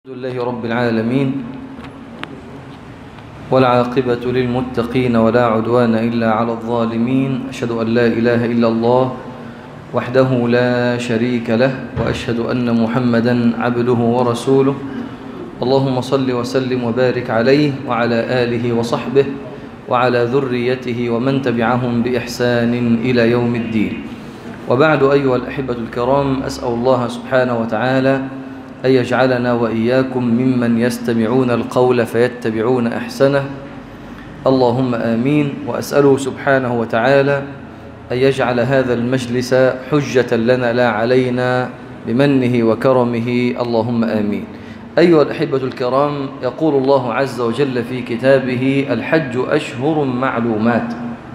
الحمد لله رب العالمين والعاقبة للمتقين ولا عدوان إلا على الظالمين أشهد أن لا إله إلا الله وحده لا شريك له وأشهد أن محمدا عبده ورسوله اللهم صل وسلم وبارك عليه وعلى آله وصحبه وعلى ذريته ومن تبعهم بإحسان إلى يوم الدين وبعد أيها الأحبة الكرام أسأل الله سبحانه وتعالى أن يجعلنا وإياكم ممن يستمعون القول فيتبعون أحسنه اللهم آمين وأسأله سبحانه وتعالى أن يجعل هذا المجلس حجة لنا لا علينا بمنه وكرمه اللهم آمين أيها الأحبة الكرام يقول الله عز وجل في كتابه الحج أشهر معلومات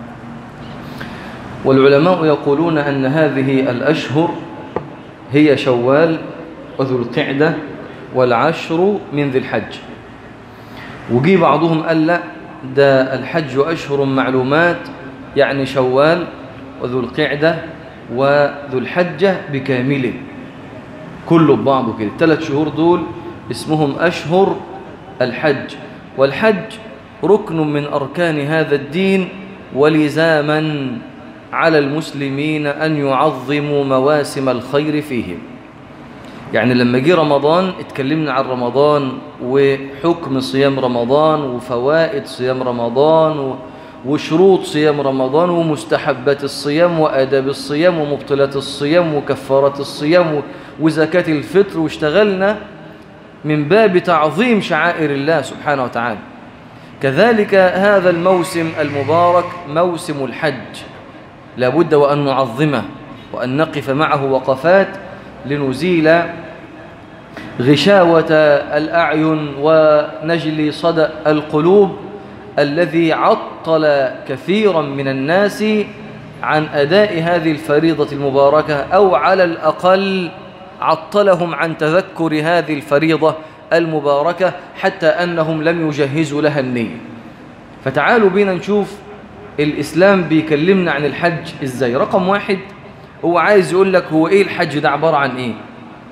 والعلماء يقولون أن هذه الأشهر هي شوال وذو القعدة والعشر من ذي الحج وجي بعضهم قال لا ده الحج أشهر معلومات يعني شوال وذو القعدة وذو الحجة بكامله كله ببعضه كده الثلاث شهور دول اسمهم أشهر الحج والحج ركن من أركان هذا الدين ولزاما على المسلمين أن يعظموا مواسم الخير فيهم يعني لما جه رمضان اتكلمنا عن رمضان وحكم صيام رمضان وفوائد صيام رمضان وشروط صيام رمضان ومستحبات الصيام وآداب الصيام ومبطلات الصيام وكفارات الصيام وزكاة الفطر واشتغلنا من باب تعظيم شعائر الله سبحانه وتعالى كذلك هذا الموسم المبارك موسم الحج لابد وأن نعظمه وأن نقف معه وقفات لنزيل غشاوة الأعين ونجلي صدأ القلوب الذي عطل كثيرا من الناس عن أداء هذه الفريضة المباركة أو على الأقل عطلهم عن تذكر هذه الفريضة المباركة حتى أنهم لم يجهزوا لها النية فتعالوا بينا نشوف الإسلام بيكلمنا عن الحج إزاي رقم واحد هو عايز يقول لك هو إيه الحج ده عبارة عن إيه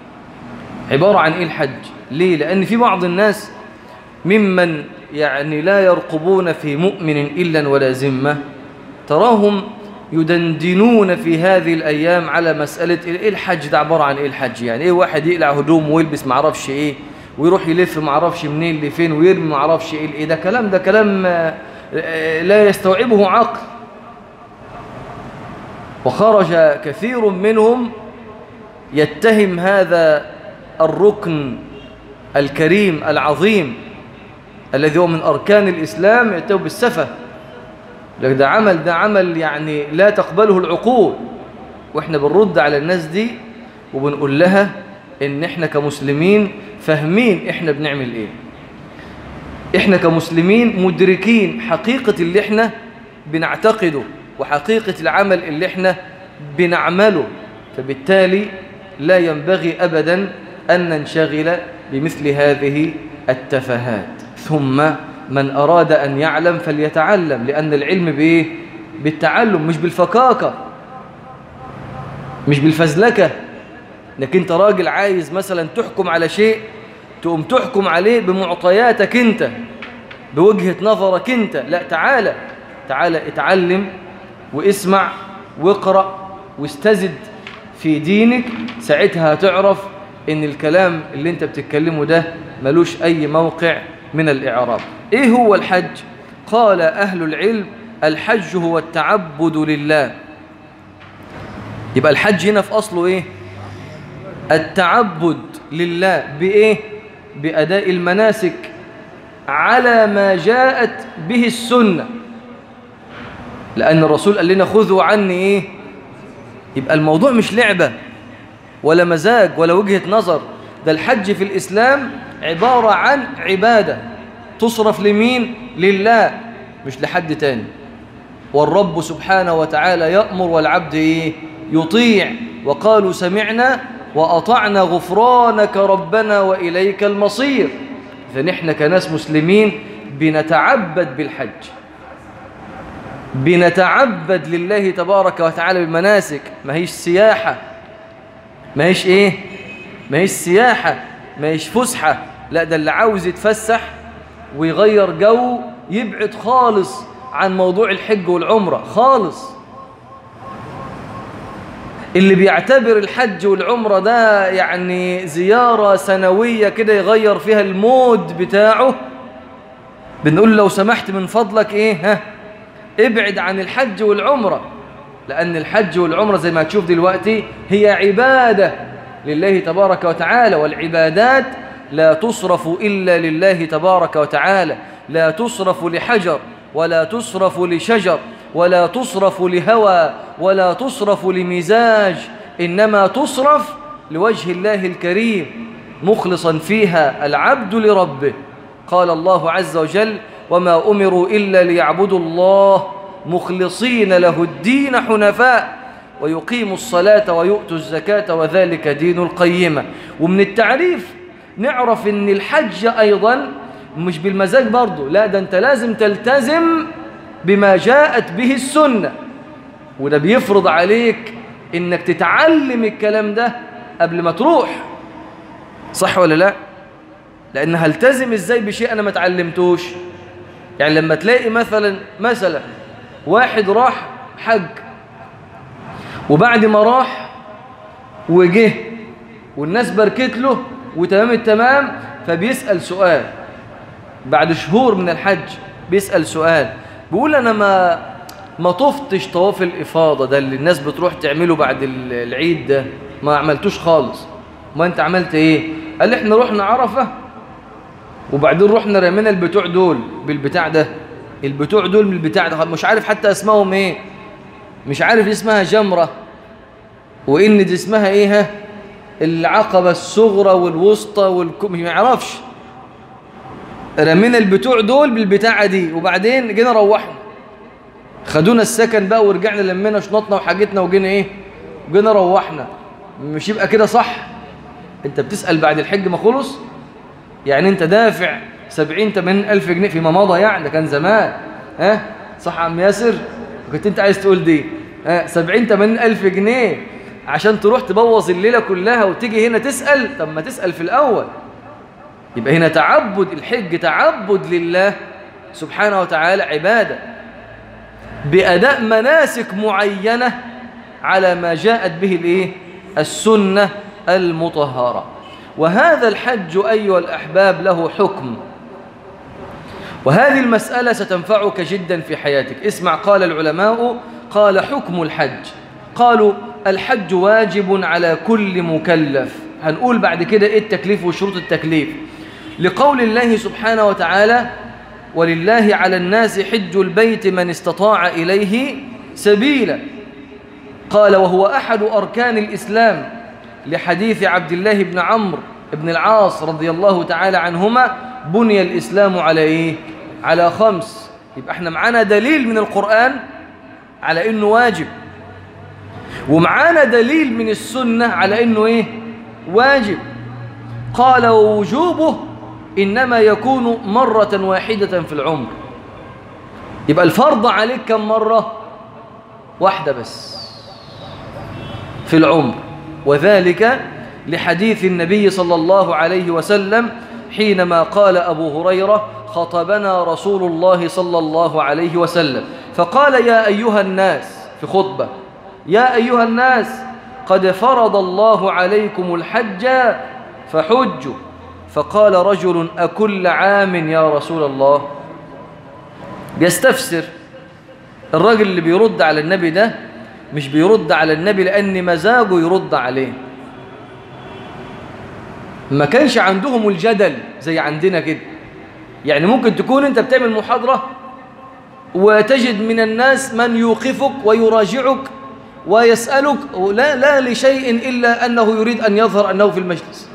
عبارة عن إيه الحج ليه لأن في بعض الناس ممن يعني لا يرقبون في مؤمن إلا ولا ذمة تراهم يدندنون في هذه الأيام على مسألة إيه الحج ده عبارة عن إيه الحج يعني إيه واحد يقلع هدوم ويلبس معرفش إيه ويروح يلف معرفش منين لفين ويرمي معرفش إيه إيه ده كلام ده كلام لا يستوعبه عقل وخرج كثير منهم يتهم هذا الركن الكريم العظيم الذي هو من أركان الإسلام يتهم بالسفة لك ده عمل ده عمل يعني لا تقبله العقول وإحنا بنرد على الناس دي وبنقول لها إن إحنا كمسلمين فاهمين إحنا بنعمل إيه إحنا كمسلمين مدركين حقيقة اللي إحنا بنعتقده وحقيقة العمل اللي إحنا بنعمله فبالتالي لا ينبغي أبدا أن ننشغل بمثل هذه التفاهات ثم من أراد أن يعلم فليتعلم لأن العلم بإيه؟ بالتعلم مش بالفكاكة مش بالفزلكة انك انت راجل عايز مثلا تحكم على شيء تقوم تحكم عليه بمعطياتك انت بوجهة نظرك انت لا تعالى تعالى اتعلم واسمع واقرأ واستزد في دينك ساعتها هتعرف ان الكلام اللي انت بتتكلمه ده ملوش اي موقع من الاعراب ايه هو الحج قال اهل العلم الحج هو التعبد لله يبقى الحج هنا في اصله ايه التعبد لله بايه باداء المناسك على ما جاءت به السنه لان الرسول قال لنا خذوا عني ايه يبقى الموضوع مش لعبه ولا مزاج ولا وجهة نظر ده الحج في الإسلام عبارة عن عبادة تصرف لمين؟ لله مش لحد تاني والرب سبحانه وتعالى يأمر والعبد إيه؟ يطيع وقالوا سمعنا وأطعنا غفرانك ربنا وإليك المصير فنحن كناس مسلمين بنتعبد بالحج بنتعبد لله تبارك وتعالى بالمناسك ما هيش سياحة ما هيش ايه ما هيش سياحة ما هيش فسحة لا ده اللي عاوز يتفسح ويغير جو يبعد خالص عن موضوع الحج والعمرة خالص اللي بيعتبر الحج والعمرة ده يعني زيارة سنوية كده يغير فيها المود بتاعه بنقول لو سمحت من فضلك ايه ها ابعد عن الحج والعمرة لأن الحج والعمرة زي ما تشوف دلوقتي هي عبادة لله تبارك وتعالى والعبادات لا تصرف إلا لله تبارك وتعالى لا تصرف لحجر ولا تصرف لشجر ولا تصرف لهوى ولا تصرف لمزاج إنما تصرف لوجه الله الكريم مخلصا فيها العبد لربه قال الله عز وجل وما أمروا إلا ليعبدوا الله مخلصين له الدين حنفاء ويقيموا الصلاة ويؤتوا الزكاة وذلك دين القيمة ومن التعريف نعرف ان الحج أيضا مش بالمزاج برضه لا ده انت لازم تلتزم بما جاءت به السنة وده بيفرض عليك انك تتعلم الكلام ده قبل ما تروح صح ولا لا لان هلتزم ازاي بشيء انا ما اتعلمتوش يعني لما تلاقي مثلا مثلا واحد راح حج وبعد ما راح وجه والناس باركت له وتمام التمام فبيسأل سؤال بعد شهور من الحج بيسأل سؤال بيقول أنا ما ما طفتش طواف الإفاضة ده اللي الناس بتروح تعمله بعد العيد ده ما عملتوش خالص ما أنت عملت إيه قال لي إحنا رحنا عرفة وبعدين رحنا رمينا البتوع دول بالبتاع ده البتوع دول من البتاع ده مش عارف حتى اسمهم ايه مش عارف اسمها جمرة وإن دي اسمها ايه ها العقبة الصغرى والوسطى والكم ما يعرفش رمينا البتوع دول بالبتاعة دي وبعدين جينا روحنا خدونا السكن بقى ورجعنا لمينا شنطنا وحاجتنا وجينا ايه جينا روحنا مش يبقى كده صح انت بتسأل بعد الحج ما خلص يعني انت دافع سبعين تمانين ألف جنيه فيما مضى يعني ده كان زمان ها صح عم ياسر كنت انت عايز تقول دي ها سبعين تمانين ألف جنيه عشان تروح تبوظ الليلة كلها وتيجي هنا تسأل طب ما تسأل في الأول يبقى هنا تعبد الحج تعبد لله سبحانه وتعالى عبادة بأداء مناسك معينة على ما جاءت به الايه السنة المطهرة وهذا الحج أيها الأحباب له حكم وهذه المسألة ستنفعك جدا في حياتك اسمع قال العلماء قال حكم الحج قالوا الحج واجب على كل مكلف هنقول بعد كده ايه التكليف وشروط التكليف لقول الله سبحانه وتعالى ولله على الناس حج البيت من استطاع إليه سبيلا قال وهو أحد أركان الإسلام لحديث عبد الله بن عمرو بن العاص رضي الله تعالى عنهما بني الإسلام على إيه؟ على خمس يبقى احنا معانا دليل من القرآن على إنه واجب ومعانا دليل من السنة على إنه إيه؟ واجب قال ووجوبه إنما يكون مرة واحدة في العمر يبقى الفرض عليك كم مرة واحدة بس في العمر وذلك لحديث النبي صلى الله عليه وسلم حينما قال أبو هريرة خطبنا رسول الله صلى الله عليه وسلم فقال يا أيها الناس في خطبة يا أيها الناس قد فرض الله عليكم الحج فحجوا فقال رجل أكل عام يا رسول الله بيستفسر الراجل اللي بيرد على النبي ده مش بيرد على النبي لأن مزاجه يرد عليه ما كانش عندهم الجدل زي عندنا كده يعني ممكن تكون انت بتعمل محاضرة وتجد من الناس من يوقفك ويراجعك ويسألك لا, لا لشيء إلا أنه يريد أن يظهر أنه في المجلس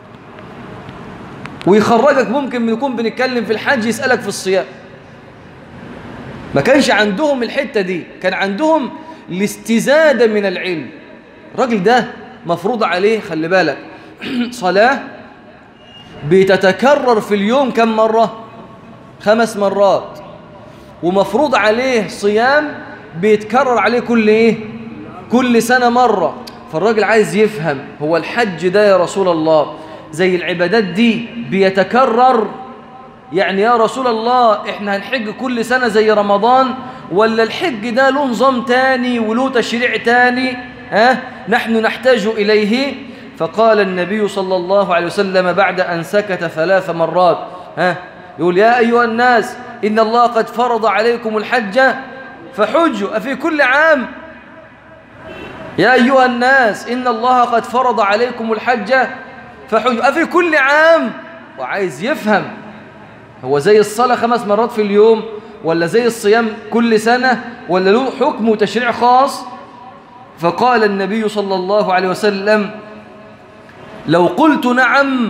ويخرجك ممكن يكون بنتكلم في الحج يسألك في الصيام ما كانش عندهم الحتة دي كان عندهم الاستزادة من العلم الراجل ده مفروض عليه خلي بالك صلاة بتتكرر في اليوم كم مرة خمس مرات ومفروض عليه صيام بيتكرر عليه كل ايه كل سنة مرة فالراجل عايز يفهم هو الحج ده يا رسول الله زي العبادات دي بيتكرر يعني يا رسول الله احنا هنحج كل سنة زي رمضان ولا الحج ده له نظام تاني وله تشريع تاني ها نحن نحتاج إليه فقال النبي صلى الله عليه وسلم بعد أن سكت ثلاث مرات ها يقول يا أيها الناس إن الله قد فرض عليكم الحج فحجوا أفي كل عام يا أيها الناس إن الله قد فرض عليكم الحج فحجوا أفي كل عام وعايز يفهم هو زي الصلاة خمس مرات في اليوم ولا زي الصيام كل سنة ولا له حكم وتشريع خاص فقال النبي صلى الله عليه وسلم لو قلت نعم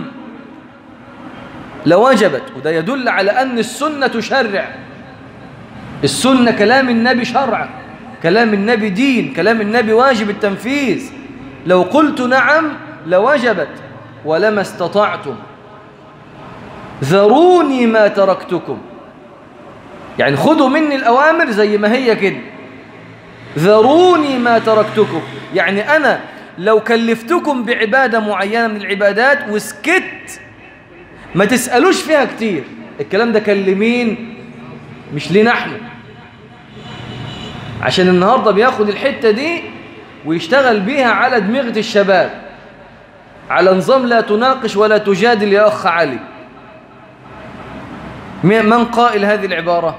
لوجبت وده يدل على أن السنة تشرع السنة كلام النبي شرع كلام النبي دين كلام النبي واجب التنفيذ لو قلت نعم لوجبت ولما استطعتم ذروني ما تركتكم يعني خذوا مني الأوامر زي ما هي كده ذروني ما تركتكم يعني أنا لو كلفتكم بعبادة معينة من العبادات وسكت ما تسألوش فيها كتير الكلام ده كان لمين مش لنا احنا عشان النهاردة بياخد الحتة دي ويشتغل بيها على دماغة الشباب على نظام لا تناقش ولا تجادل يا أخ علي من قائل هذه العبارة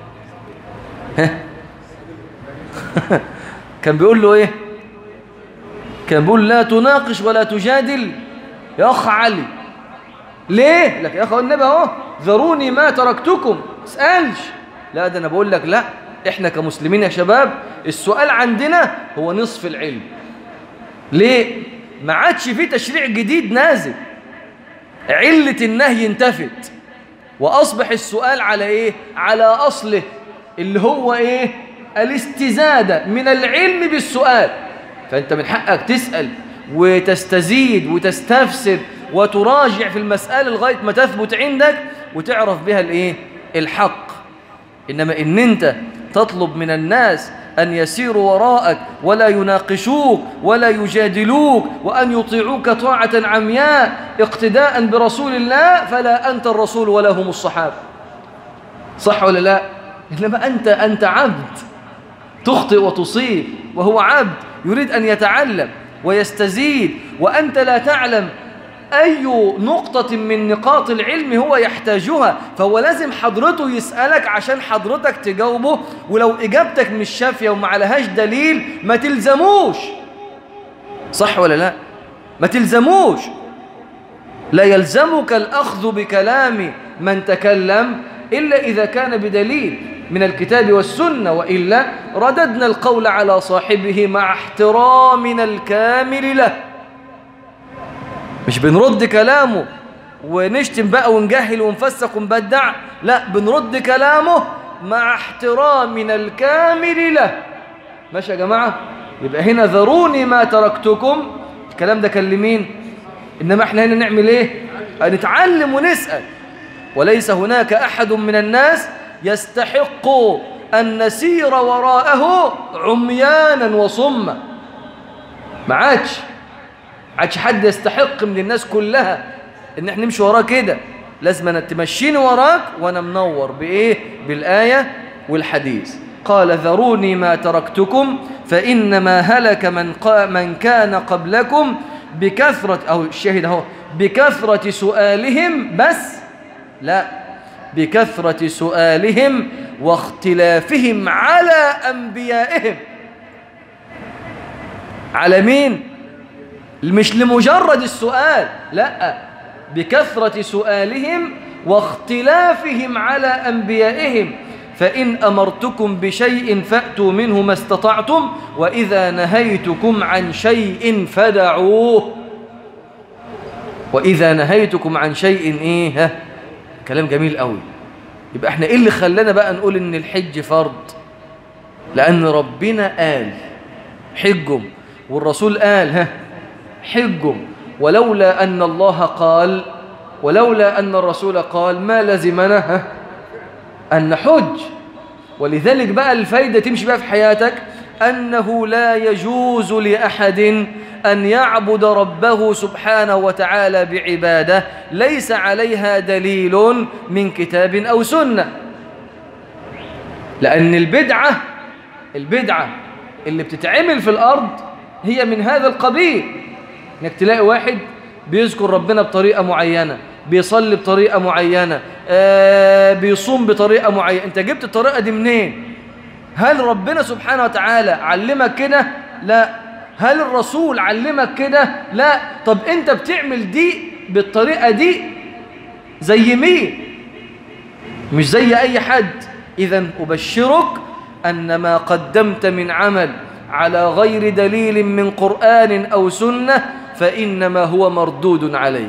كان بيقول له ايه كان بيقول لا تناقش ولا تجادل يا أخ علي ليه لك يا أخ النبي اهو ذروني ما تركتكم اسألش لا ده أنا بقول لك لا إحنا كمسلمين يا شباب السؤال عندنا هو نصف العلم ليه ما عادش فيه تشريع جديد نازل علة النهي انتفت وأصبح السؤال على إيه على أصله اللي هو إيه الاستزادة من العلم بالسؤال فأنت من حقك تسأل وتستزيد وتستفسر وتراجع في المسألة لغاية ما تثبت عندك وتعرف بها الإيه الحق إنما إن أنت تطلب من الناس أن يسيروا وراءك ولا يناقشوك ولا يجادلوك وأن يطيعوك طاعة عمياء اقتداء برسول الله فلا أنت الرسول ولا هم الصحابة صح ولا لا إنما أنت أنت عبد تخطئ وتصيب وهو عبد يريد أن يتعلم ويستزيد وأنت لا تعلم أي نقطة من نقاط العلم هو يحتاجها فهو لازم حضرته يسألك عشان حضرتك تجاوبه ولو إجابتك مش شافية وما عليهاش دليل ما تلزموش صح ولا لا ما تلزموش لا يلزمك الأخذ بكلام من تكلم إلا إذا كان بدليل من الكتاب والسنة وإلا رددنا القول على صاحبه مع احترامنا الكامل له مش بنرد كلامه ونشتم بقى ونجهل ونفسق ونبدع لا بنرد كلامه مع احترامنا الكامل له ماشي يا جماعة يبقى هنا ذروني ما تركتكم الكلام ده كان لمين إنما احنا هنا نعمل ايه نتعلم ونسأل وليس هناك أحد من الناس يستحق أن نسير وراءه عميانا وصما ما عادش عادش حد يستحق من الناس كلها ان احنا نمشي وراه كده لازم تمشيني وراك وانا منور بايه بالايه والحديث قال ذروني ما تركتكم فانما هلك من قا من كان قبلكم بكثره او الشاهد اهو بكثره سؤالهم بس لا بكثره سؤالهم واختلافهم على انبيائهم على مين مش لمجرد السؤال لا بكثرة سؤالهم واختلافهم على أنبيائهم فإن أمرتكم بشيء فأتوا منه ما استطعتم وإذا نهيتكم عن شيء فدعوه وإذا نهيتكم عن شيء إيه ها كلام جميل قوي يبقى احنا إيه اللي خلانا بقى نقول إن الحج فرض لأن ربنا قال حجم والرسول قال ها حجوا ولولا أن الله قال ولولا أن الرسول قال ما لزمنا أن نحج ولذلك بقى الفايدة تمشي بقى في حياتك أنه لا يجوز لأحد أن يعبد ربه سبحانه وتعالى بعبادة ليس عليها دليل من كتاب أو سنة لأن البدعة البدعة اللي بتتعمل في الأرض هي من هذا القبيل انك تلاقي واحد بيذكر ربنا بطريقة معينة بيصلي بطريقة معينة آه بيصوم بطريقة معينة انت جبت الطريقة دي منين هل ربنا سبحانه وتعالى علمك كده لا هل الرسول علمك كده لا طب انت بتعمل دي بالطريقة دي زي مين مش زي اي حد اذا ابشرك ان ما قدمت من عمل على غير دليل من قرآن أو سنة فإنما هو مردود عليك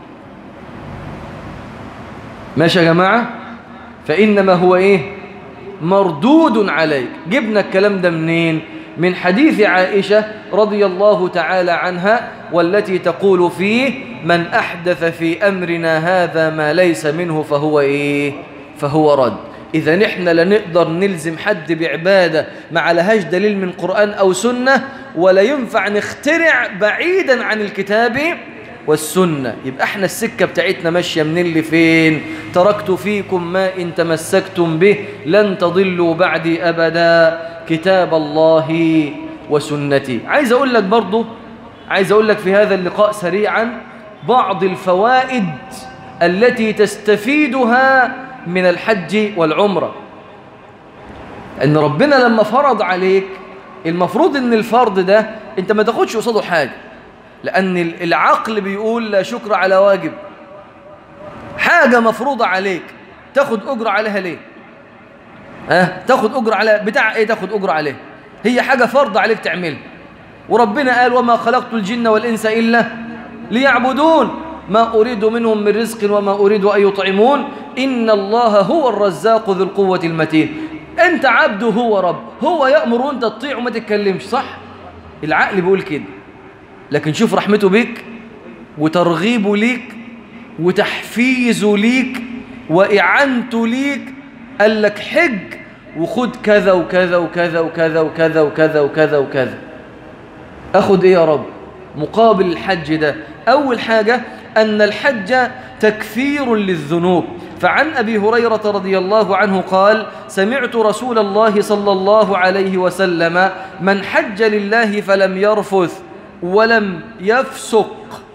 ماشي يا جماعة فإنما هو إيه مردود عليك جبنا الكلام ده منين من حديث عائشة رضي الله تعالى عنها والتي تقول فيه من أحدث في أمرنا هذا ما ليس منه فهو إيه فهو رد إذا نحن لا نقدر نلزم حد بعبادة ما عليهاش دليل من قرآن أو سنة ولا ينفع نخترع بعيدا عن الكتاب والسنة يبقى احنا السكة بتاعتنا ماشية من اللي فين تركت فيكم ما إن تمسكتم به لن تضلوا بعدي أبدا كتاب الله وسنتي عايز أقول لك برضو عايز أقول لك في هذا اللقاء سريعا بعض الفوائد التي تستفيدها من الحج والعمرة ان ربنا لما فرض عليك المفروض ان الفرض ده انت ما تاخدش قصاده حاجة لان العقل بيقول لا شكر على واجب حاجة مفروضة عليك تاخد أجر عليها ليه ها تاخد أجر على بتاع ايه تاخد أجر عليه هي حاجة فرض عليك تعملها وربنا قال وما خلقت الجن والإنس إلا ليعبدون ما أريد منهم من رزق وما أريد أن يطعمون إن الله هو الرزاق ذو القوة المتين أنت عبد هو رب هو يأمر وأنت تطيع وما تتكلمش صح العقل بيقول كده لكن شوف رحمته بيك وترغيبه ليك وتحفيزه ليك وإعانته ليك قال لك حج وخد كذا وكذا وكذا وكذا وكذا وكذا وكذا وكذا أخد إيه يا رب مقابل الحج ده أول حاجة أن الحج تكفير للذنوب فعن أبي هريرة رضي الله عنه قال سمعت رسول الله صلى الله عليه وسلم من حج لله فلم يرفث ولم يفسق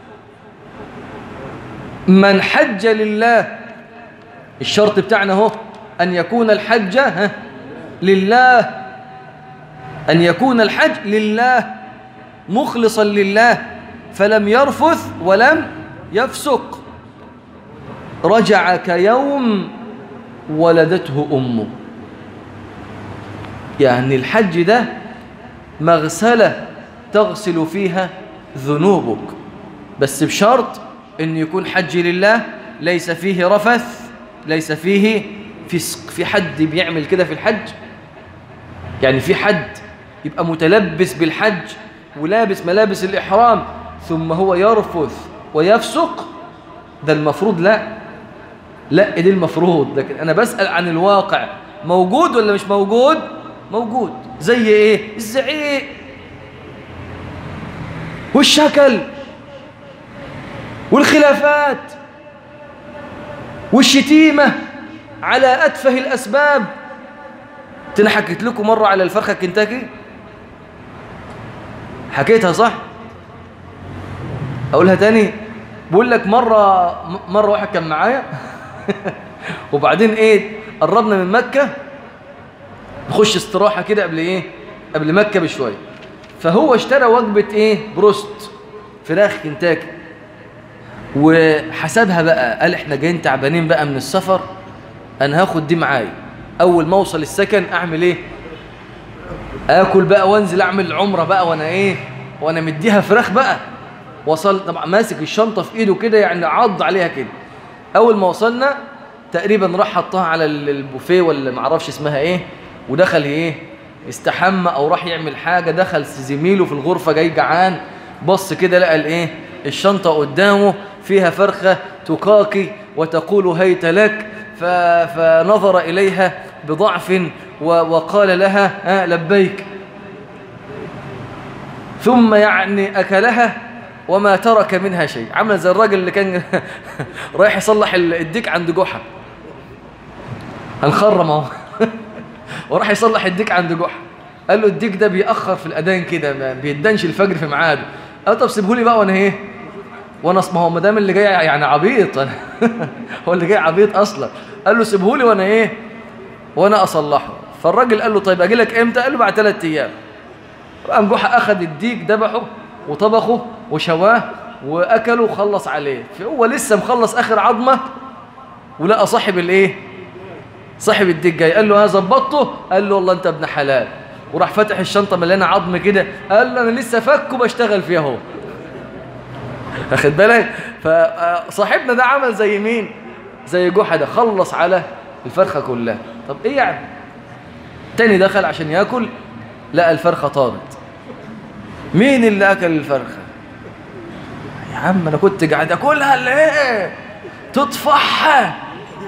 من حج لله الشرط بتاعنا هو أن يكون الحج ها لله أن يكون الحج لله مخلصا لله فلم يرفث ولم يفسق رجع كيوم ولدته أمه يعني الحج ده مغسلة تغسل فيها ذنوبك بس بشرط أن يكون حج لله ليس فيه رفث ليس فيه فسق في حد بيعمل كده في الحج يعني في حد يبقى متلبس بالحج ولابس ملابس الإحرام ثم هو يرفث ويفسق ده المفروض لا لا دي المفروض لكن أنا بسأل عن الواقع موجود ولا مش موجود موجود زي إيه الزعيق والشكل والخلافات والشتيمة على أتفه الأسباب أنا حكيت لكم مرة على الفرخة كنتاكي حكيتها صح أقولها تاني بقول لك مرة مرة واحد كان معايا وبعدين إيه قربنا من مكة نخش استراحة كده قبل إيه قبل مكة بشوية فهو اشترى وجبة إيه بروست فراخ كنتاكي وحسبها بقى قال احنا جايين تعبانين بقى من السفر انا هاخد دي معايا اول ما اوصل السكن اعمل ايه اكل بقى وانزل اعمل عمره بقى وانا ايه وانا مديها فراخ بقى وصل طبعا ماسك الشنطه في ايده كده يعني عض عليها كده اول ما وصلنا تقريبا راح حطها على البوفيه ولا ما اعرفش اسمها ايه ودخل ايه استحمى او راح يعمل حاجه دخل زميله في الغرفه جاي جعان بص كده لقى الايه الشنطه قدامه فيها فرخه تكاكي وتقول هيت لك فنظر اليها بضعف وقال لها آه لبيك ثم يعني أكلها وما ترك منها شيء عمل زي الراجل اللي كان رايح يصلح الديك عند جحا هنخرم اهو وراح يصلح الديك عند جحا قال له الديك ده بيأخر في الأذان كده ما بيدنش الفجر في ميعاده قال طب سيبه لي بقى وانا ايه وانا ما هو ما دام اللي جاي يعني عبيط أنا هو اللي جاي عبيط اصلا قال له سيبه لي وانا ايه وانا اصلحه فالراجل قال له طيب اجي لك امتى قال له بعد ثلاث ايام قام جحا اخذ الديك ذبحه وطبخه وشواه واكله وخلص عليه فهو لسه مخلص اخر عظمه ولقى صاحب الايه صاحب الديك جاي قال له ها ظبطته قال له والله انت ابن حلال وراح فتح الشنطه مليانه عظم كده قال له انا لسه فكه بشتغل فيها اهو اخد بالك فصاحبنا ده عمل زي مين زي جحا ده خلص على الفرخه كلها طب ايه يعني تاني دخل عشان ياكل لقى الفرخه طارت مين اللي اكل الفرخه يا عم انا كنت قاعد اكلها ليه تطفحها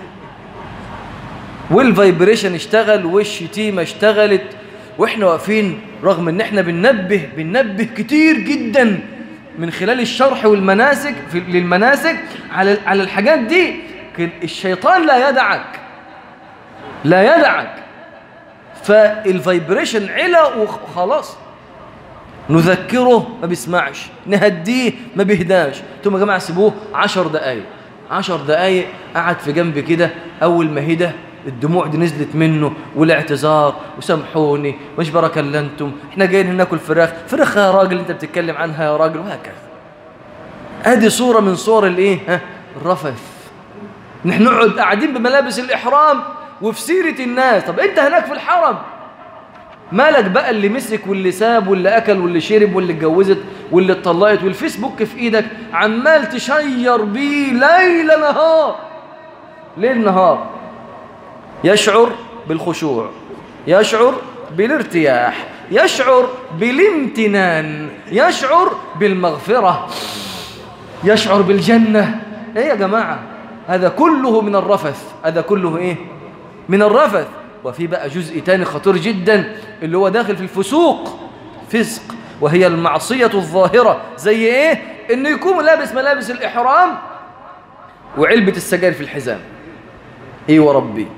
والفايبريشن اشتغل والشتيمه اشتغلت واحنا واقفين رغم ان احنا بننبه بننبه كتير جدا من خلال الشرح والمناسك في للمناسك على على الحاجات دي الشيطان لا يدعك لا يدعك فالفايبريشن علا وخلاص نذكره ما بيسمعش نهديه ما بيهداش ثم يا جماعه سيبوه عشر دقايق عشر دقايق قعد في جنب كده اول ما هدى الدموع دي نزلت منه والاعتذار وسامحوني مش بركه الا انتم احنا جايين ناكل فراخ فراخ يا راجل انت بتتكلم عنها يا راجل وهكذا ادي صوره من صور الايه ها الرفث نحن نقعد قاعدين بملابس الاحرام وفي سيره الناس طب انت هناك في الحرم مالك بقى اللي مسك واللي ساب واللي اكل واللي شرب واللي اتجوزت واللي اتطلقت والفيسبوك في ايدك عمال تشير بيه ليل نهار ليل نهار يشعر بالخشوع يشعر بالارتياح يشعر بالامتنان يشعر بالمغفرة يشعر بالجنة ايه يا جماعة هذا كله من الرفث هذا كله ايه من الرفث وفي بقى جزء تاني خطير جدا اللي هو داخل في الفسوق فسق وهي المعصية الظاهرة زي ايه انه يكون لابس ملابس الاحرام وعلبة السجاير في الحزام ايه وربي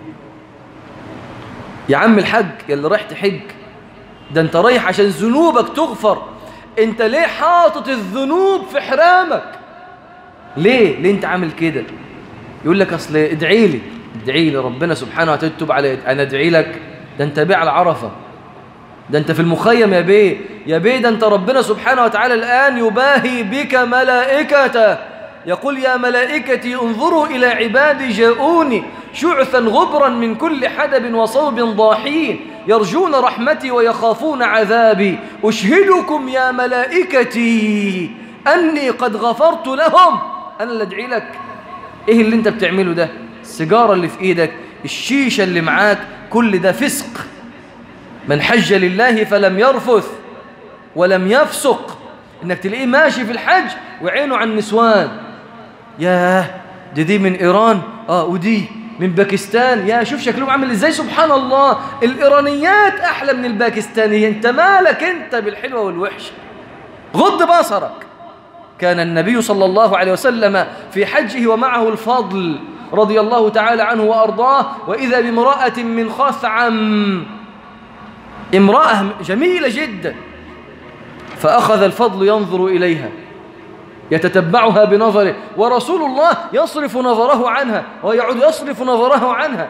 يا عم الحج اللي رايح تحج ده انت رايح عشان ذنوبك تغفر انت ليه حاطط الذنوب في حرامك ليه ليه انت عامل كده يقول لك اصل ادعي لي ادعي لي ربنا سبحانه وتعالى تتوب علي انا ادعي لك ده انت بيه على عرفه ده انت في المخيم يا بيه يا بيه ده انت ربنا سبحانه وتعالى الان يباهي بك ملائكته يقول يا ملائكتي انظروا إلى عبادي جاءوني شعثا غبرا من كل حدب وصوب ضاحين يرجون رحمتي ويخافون عذابي أشهدكم يا ملائكتي أني قد غفرت لهم أنا اللي أدعي لك إيه اللي أنت بتعمله ده السيجارة اللي في إيدك الشيشة اللي معاك كل ده فسق من حج لله فلم يرفث ولم يفسق انك تلاقيه ماشي في الحج وعينه على النسوان ياه دي دي من ايران اه ودي من باكستان يا شوف شكلهم عامل ازاي سبحان الله الايرانيات احلى من الباكستانيين انت مالك انت بالحلوه والوحشه غض بصرك كان النبي صلى الله عليه وسلم في حجه ومعه الفضل رضي الله تعالى عنه وارضاه واذا بامراه من خثعم امراه جميله جدا فاخذ الفضل ينظر اليها يتتبعها بنظره ورسول الله يصرف نظره عنها ويعود يصرف نظره عنها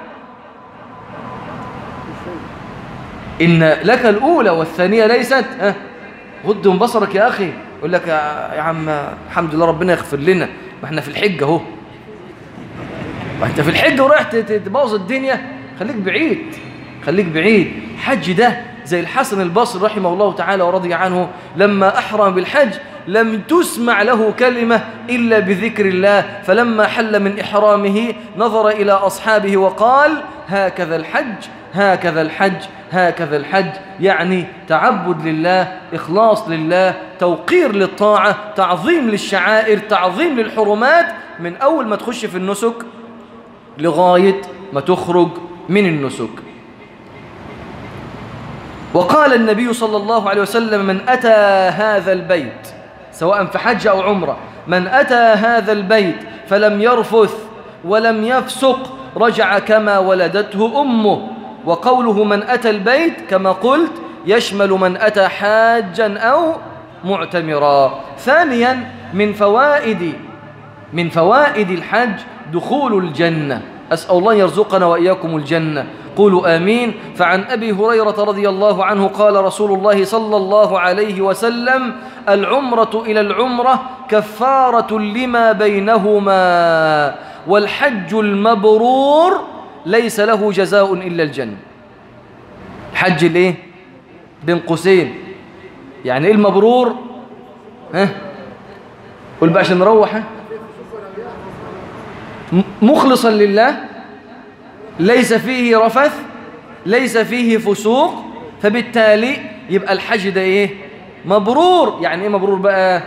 إن لك الأولى والثانية ليست ها غض من بصرك يا أخي يقول لك يا عم الحمد لله ربنا يغفر لنا ما احنا في الحجة اهو ما انت في الحجة ورايح تبوظ الدنيا خليك بعيد خليك بعيد حج ده زي الحسن البصري رحمه الله تعالى ورضي عنه لما أحرم بالحج لم تسمع له كلمة إلا بذكر الله فلما حل من إحرامه نظر إلى أصحابه وقال هكذا الحج هكذا الحج هكذا الحج يعني تعبد لله إخلاص لله توقير للطاعة تعظيم للشعائر تعظيم للحرمات من أول ما تخش في النسك لغاية ما تخرج من النسك وقال النبي صلى الله عليه وسلم من أتى هذا البيت سواء في حج أو عمرة من أتى هذا البيت فلم يرفث ولم يفسق رجع كما ولدته أمه وقوله من أتى البيت كما قلت يشمل من أتى حاجا أو معتمرا ثانيا من فوائد من فوائد الحج دخول الجنة أسأل الله يرزقنا وإياكم الجنة قولوا آمين فعن أبي هريرة رضي الله عنه قال رسول الله صلى الله عليه وسلم العمرة إلى العمرة كفارة لما بينهما والحج المبرور ليس له جزاء إلا الجنة الحج الايه بين قوسين يعني ايه المبرور ها قول بقى عشان نروح ها مخلصا لله ليس فيه رفث ليس فيه فسوق فبالتالي يبقى الحج ده ايه مبرور يعني ايه مبرور بقى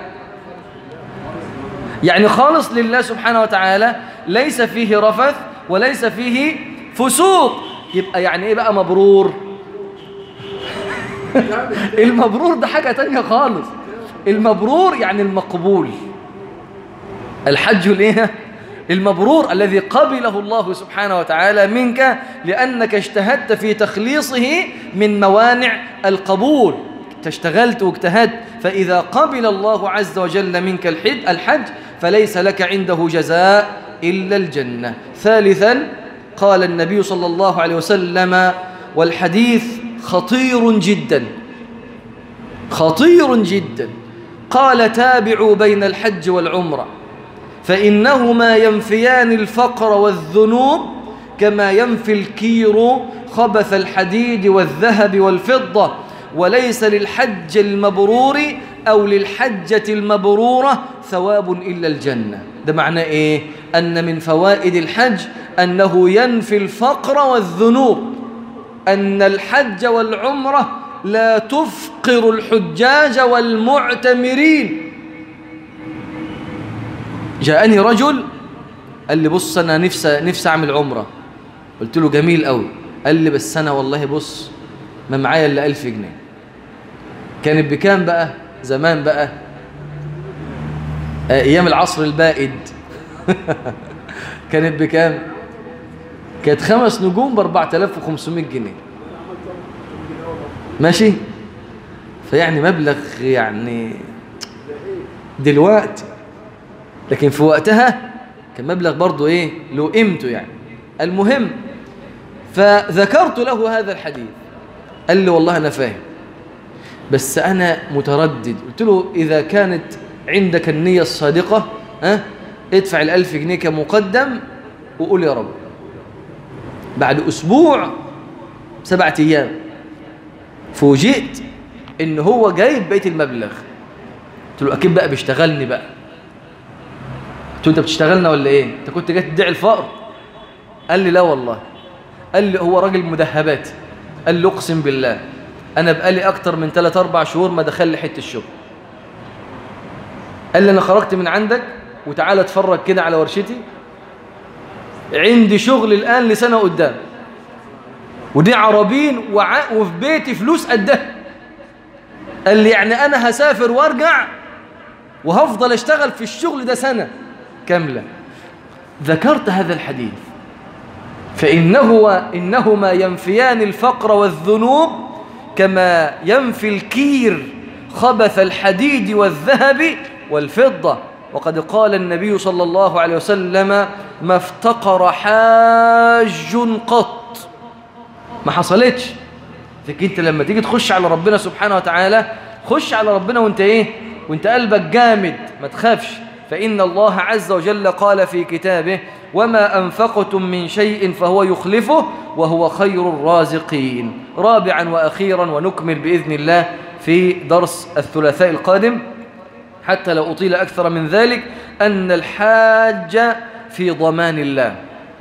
يعني خالص لله سبحانه وتعالى ليس فيه رفث وليس فيه فسوق يبقى يعني ايه بقى مبرور المبرور ده حاجة تانية خالص المبرور يعني المقبول الحج الايه المبرور الذي قبله الله سبحانه وتعالى منك لأنك اجتهدت في تخليصه من موانع القبول اشتغلت واجتهدت فإذا قبل الله عز وجل منك الحج, الحج فليس لك عنده جزاء إلا الجنة ثالثا قال النبي صلى الله عليه وسلم والحديث خطير جدا خطير جدا قال تابعوا بين الحج والعمرة فإنهما ينفيان الفقر والذنوب كما ينفي الكير خبث الحديد والذهب والفضة وليس للحج المبرور أو للحجة المبرورة ثواب إلا الجنة ده معناه إيه؟ أن من فوائد الحج أنه ينفي الفقر والذنوب أن الحج والعمرة لا تفقر الحجاج والمعتمرين جاءني رجل قال لي بص أنا نفسي نفسي أعمل عمرة قلت له جميل قوي قال لي بس أنا والله بص ما معايا إلا ألف جنيه كانت بكام بقى زمان بقى أيام العصر البائد كانت بكام كانت خمس نجوم ب 4500 جنيه ماشي فيعني مبلغ يعني دلوقتي لكن في وقتها كان مبلغ برضه ايه له قيمته يعني المهم فذكرت له هذا الحديث قال لي والله انا فاهم بس انا متردد قلت له اذا كانت عندك النية الصادقة ها ادفع الألف جنيه كمقدم وقول يا رب بعد أسبوع سبعة أيام فوجئت إن هو جايب بيت المبلغ قلت له أكيد بقى بيشتغلني بقى قلت له أنت بتشتغلنا ولا إيه؟ أنت كنت جاي تدعي الفقر؟ قال لي لا والله قال لي هو راجل مدهبات قال لي أقسم بالله أنا بقالي أكتر من 3 أربع شهور ما دخل لي حتة الشغل قال لي أنا خرجت من عندك وتعالى اتفرج كده على ورشتي عندي شغل الآن لسنة قدام ودي عربين وع... وفي بيتي فلوس قدها قال لي يعني أنا هسافر وارجع وهفضل اشتغل في الشغل ده سنة كاملة ذكرت هذا الحديث فإنه إنهما ينفيان الفقر والذنوب كما ينفي الكير خبث الحديد والذهب والفضة وقد قال النبي صلى الله عليه وسلم ما افتقر حاج قط ما حصلتش لكن انت لما تيجي تخش على ربنا سبحانه وتعالى خش على ربنا وانت ايه وانت قلبك جامد ما تخافش فإن الله عز وجل قال في كتابه وما أنفقتم من شيء فهو يخلفه وهو خير الرازقين رابعا وأخيرا ونكمل بإذن الله في درس الثلاثاء القادم حتى لو أطيل أكثر من ذلك أن الحاج في ضمان الله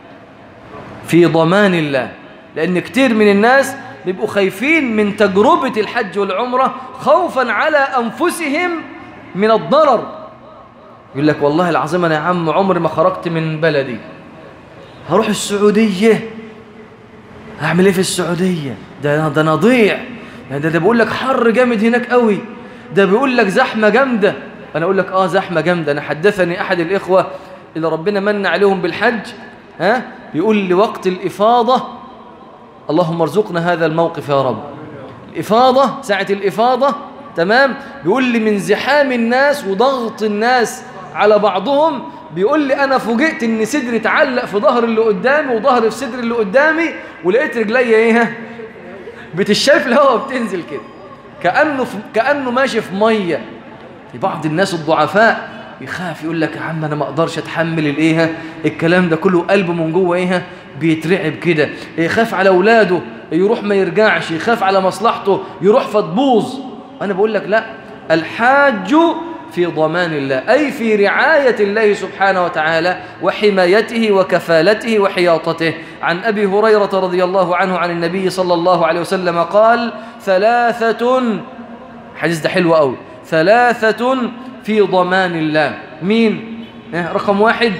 في ضمان الله لأن كتير من الناس بيبقوا خايفين من تجربة الحج والعمرة خوفا على أنفسهم من الضرر يقول لك والله العظيم أنا يا عم عمري ما خرجت من بلدي هروح السعودية هعمل ايه في السعودية ده ده انا ضيع ده ده بيقول لك حر جامد هناك قوي ده بيقول لك زحمة جامدة أنا أقول لك آه زحمة جامدة أنا حدثني أحد الإخوة اللي ربنا من عليهم بالحج ها بيقول لي وقت الإفاضة اللهم ارزقنا هذا الموقف يا رب الإفاضة ساعة الإفاضة تمام بيقول لي من زحام الناس وضغط الناس على بعضهم بيقول لي أنا فوجئت إن صدري اتعلق في ظهر اللي قدامي وظهري في صدر اللي قدامي ولقيت رجليا إيه بتشاف الهواء بتنزل كده كأنه, في كأنه ماشي في مية في بعض الناس الضعفاء يخاف يقول لك يا عم أنا ما أقدرش أتحمل الإيه الكلام ده كله قلبه من جوه إيه بيترعب كده يخاف على أولاده يروح ما يرجعش يخاف على مصلحته يروح فتبوظ أنا بقول لك لا الحاج في ضمان الله أي في رعاية الله سبحانه وتعالى وحمايته وكفالته وحياطته عن أبي هريرة رضي الله عنه عن النبي صلى الله عليه وسلم قال ثلاثة حديث ده حلو قوي ثلاثة في ضمان الله مين رقم واحد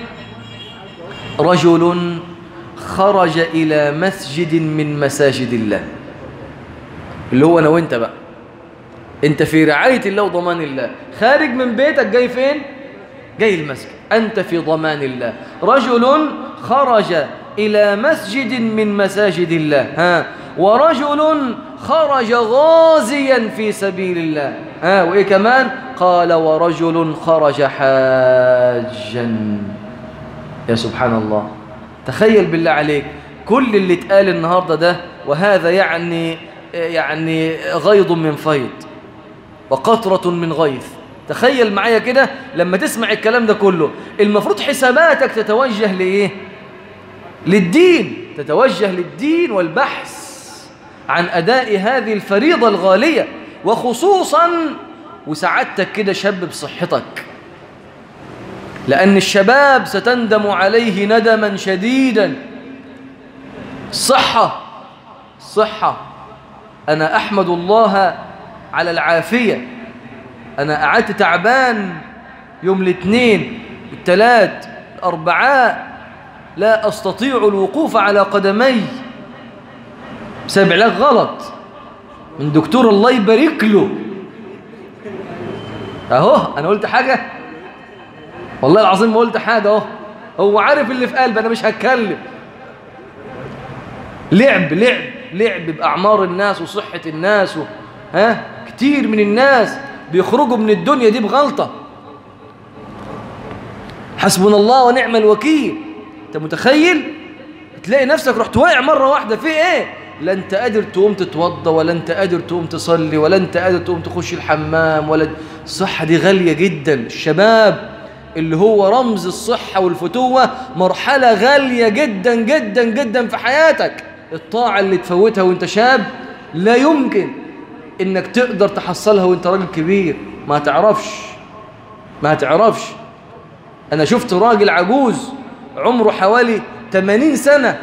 رجل خرج إلى مسجد من مساجد الله اللي هو أنا وإنت بقى انت في رعاية الله وضمان الله خارج من بيتك جاي فين جاي المسجد أنت في ضمان الله رجل خرج إلى مسجد من مساجد الله ها ورجل خرج غازيا في سبيل الله ها وإيه كمان قال ورجل خرج حاجا يا سبحان الله تخيل بالله عليك كل اللي اتقال النهاردة ده وهذا يعني يعني غيض من فيض وقطرة من غيث تخيل معايا كده لما تسمع الكلام ده كله المفروض حساباتك تتوجه لإيه للدين تتوجه للدين والبحث عن أداء هذه الفريضة الغالية وخصوصا وسعادتك كده شاب بصحتك لأن الشباب ستندم عليه ندما شديدا الصحة الصحة أنا أحمد الله على العافية أنا قعدت تعبان يوم الاثنين الثلاث الأربعاء لا أستطيع الوقوف على قدمي بسبب علاج غلط من دكتور الله يبارك له أهو أنا قلت حاجة والله العظيم ما قلت حاجة أهو هو عارف اللي في قلبي أنا مش هتكلم لعب لعب لعب بأعمار الناس وصحة الناس و... ها كتير من الناس بيخرجوا من الدنيا دي بغلطة حسبنا الله ونعم الوكيل انت متخيل تلاقي نفسك رحت واقع مرة واحدة في ايه لا انت قادر تقوم تتوضى ولا انت قادر تقوم تصلي ولا انت قادر تقوم تخش الحمام ولا الصحة دي غالية جدا الشباب اللي هو رمز الصحة والفتوة مرحلة غالية جدا جدا جدا في حياتك الطاعة اللي تفوتها وانت شاب لا يمكن انك تقدر تحصلها وانت راجل كبير ما تعرفش ما تعرفش انا شفت راجل عجوز عمره حوالي 80 سنة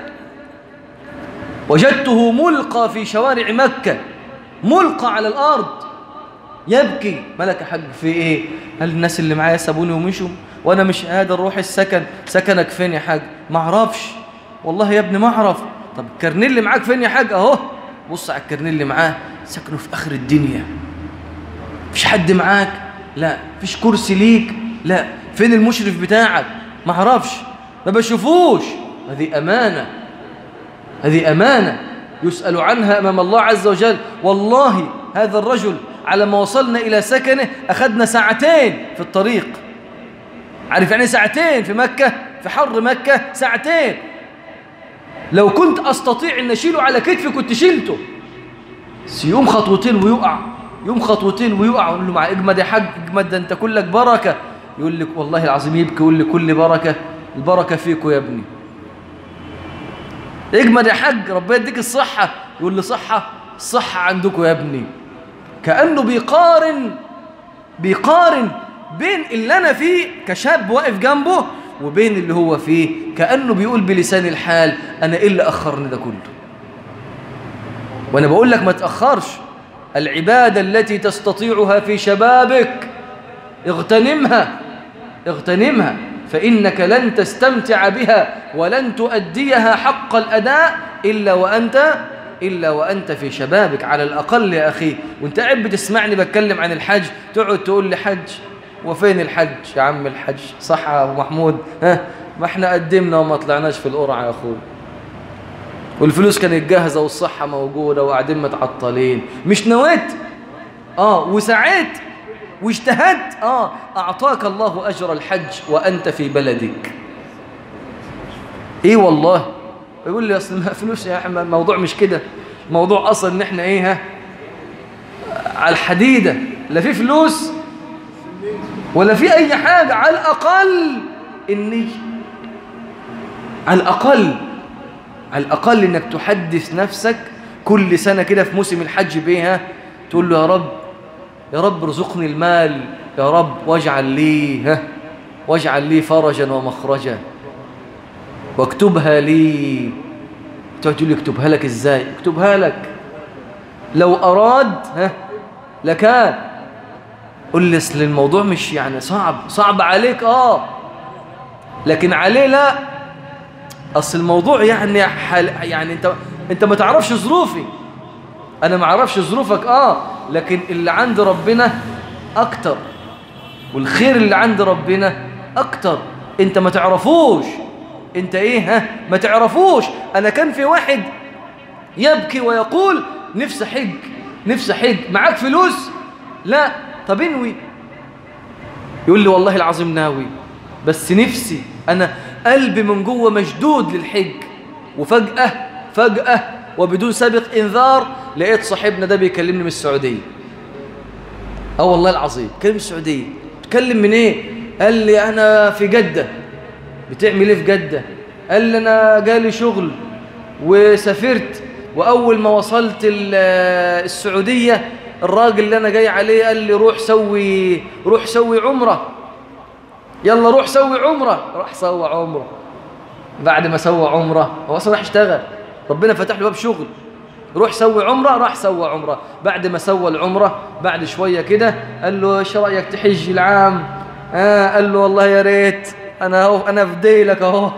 وجدته ملقى في شوارع مكة ملقى على الأرض يبكي ملك حق في ايه هل الناس اللي معايا سابوني ومشوا وانا مش قادر اروح السكن سكنك فين يا حاج ما اعرفش والله يا ابني ما اعرف طب الكارنيه اللي معاك فين يا حاج اهو بص على الكارنيه اللي معاه سكنه في اخر الدنيا مفيش حد معاك لا مفيش كرسي ليك لا فين المشرف بتاعك ما اعرفش ما بشوفوش هذه امانه هذه امانه يسال عنها امام الله عز وجل والله هذا الرجل على ما وصلنا إلى سكنه أخذنا ساعتين في الطريق عارف يعني ساعتين في مكة في حر مكة ساعتين لو كنت أستطيع أن أشيله على كتفي كنت شيلته بس يوم خطوتين ويقع يوم خطوتين ويقع أقول له مع اجمد يا حاج اجمد ده أنت كلك بركة يقول لك والله العظيم يبكي يقول لي كل بركة البركة فيكم يا ابني اجمد يا حاج ربنا يديك الصحة يقول لي صحة الصحة عندكم يا ابني كأنه بيقارن بيقارن بين اللي أنا فيه كشاب واقف جنبه وبين اللي هو فيه كأنه بيقول بلسان الحال أنا إيه اللي أخرني ده كله وأنا بقول لك ما تأخرش العبادة التي تستطيعها في شبابك اغتنمها اغتنمها فإنك لن تستمتع بها ولن تؤديها حق الأداء إلا وأنت إلا وأنت في شبابك على الأقل يا أخي وانت قاعد بتسمعني بتكلم عن الحج تقعد تقول لي حج وفين الحج يا عم الحج صح يا أبو محمود ها ما احنا قدمنا وما طلعناش في القرعة يا أخوي والفلوس كانت جاهزة والصحة موجودة وقاعدين متعطلين مش نويت آه وسعيت واجتهدت آه أعطاك الله أجر الحج وأنت في بلدك إيه والله يقول لي أصل ما فلوس يا أحمد الموضوع مش كده الموضوع أصلا إن إحنا إيه ها على الحديدة لا في فلوس ولا في أي حاجة على الأقل النية على الأقل على الأقل إنك تحدث نفسك كل سنة كده في موسم الحج بيها تقول له يا رب يا رب ارزقني المال يا رب واجعل لي ها واجعل لي فرجا ومخرجا واكتبها لي تقعد تقول لي اكتبها لك ازاي اكتبها لك لو أراد ها لكان قل لي اصل الموضوع مش يعني صعب صعب عليك اه لكن عليه لا اصل الموضوع يعني حل يعني انت انت ما تعرفش ظروفي انا ما اعرفش ظروفك اه لكن اللي عند ربنا اكتر والخير اللي عند ربنا اكتر انت ما تعرفوش انت ايه ها ما تعرفوش انا كان في واحد يبكي ويقول نفسي حج نفسي حج معاك فلوس لا طب انوي يقول لي والله العظيم ناوي بس نفسي انا قلبي من جوه مشدود للحج وفجأة فجأة وبدون سابق انذار لقيت صاحبنا ده بيكلمني من السعودية اه والله العظيم كلم السعودية تكلم من ايه قال لي انا في جدة بتعمل ايه في جدة قال لي انا جالي شغل وسافرت واول ما وصلت السعودية الراجل اللي انا جاي عليه قال لي روح سوي روح سوي عمره يلا روح سوي عمره راح سوى عمره بعد ما سوى عمره هو اصلا راح اشتغل ربنا فتح له باب شغل روح سوي عمره راح سوى عمره بعد ما سوى العمره بعد شويه كده قال له ايش رايك تحج العام آه قال له والله يا ريت انا اهو انا في ديلك اهو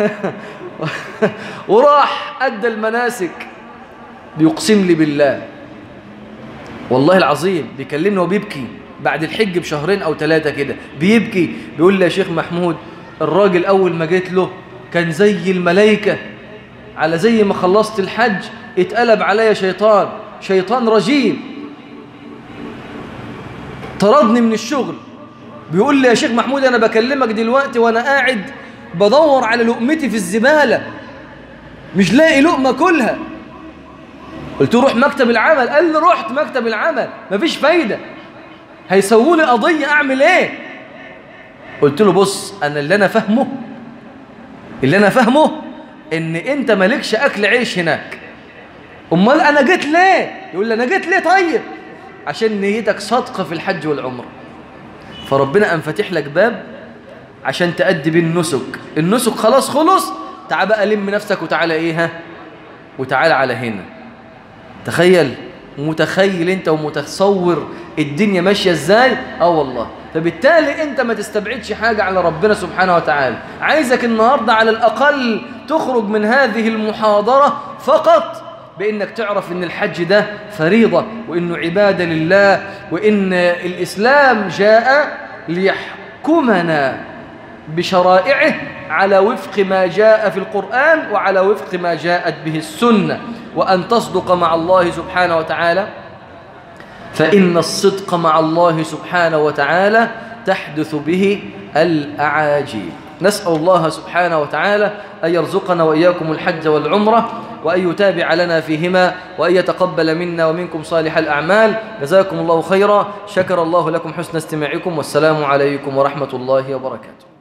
وراح ادى المناسك بيقسم لي بالله والله العظيم بيكلمني وبيبكي بعد الحج بشهرين او ثلاثه كده بيبكي بيقول لي يا شيخ محمود الراجل اول ما جيت له كان زي الملائكه على زي ما خلصت الحج اتقلب عليا شيطان شيطان رجيم طردني من الشغل بيقول لي يا شيخ محمود انا بكلمك دلوقتي وانا قاعد بدور على لقمتي في الزباله مش لاقي لقمه كلها قلت له روح مكتب العمل قال لي رحت مكتب العمل مفيش فايده هيسووا لي قضيه اعمل ايه قلت له بص انا اللي انا فاهمه اللي انا فاهمه ان انت مالكش اكل عيش هناك امال انا جيت ليه يقول لي انا جيت ليه طيب عشان نيتك صادقه في الحج والعمره فربنا قام فاتح لك باب عشان تأدي بيه النسك النسك خلاص خلص تعال بقى لم نفسك وتعالى ايه ها وتعالى على هنا تخيل متخيل انت ومتصور الدنيا ماشيه ازاي اه والله فبالتالي انت ما تستبعدش حاجه على ربنا سبحانه وتعالى عايزك النهارده على الاقل تخرج من هذه المحاضره فقط بانك تعرف ان الحج ده فريضه وانه عباده لله وان الاسلام جاء ليحكمنا بشرائعه على وفق ما جاء في القرآن وعلى وفق ما جاءت به السنة وأن تصدق مع الله سبحانه وتعالى فإن الصدق مع الله سبحانه وتعالى تحدث به الأعاجيب نسأل الله سبحانه وتعالى أن يرزقنا وإياكم الحج والعمرة وأن يتابع لنا فيهما وأن يتقبل منا ومنكم صالح الأعمال جزاكم الله خيرا شكر الله لكم حسن استماعكم والسلام عليكم ورحمة الله وبركاته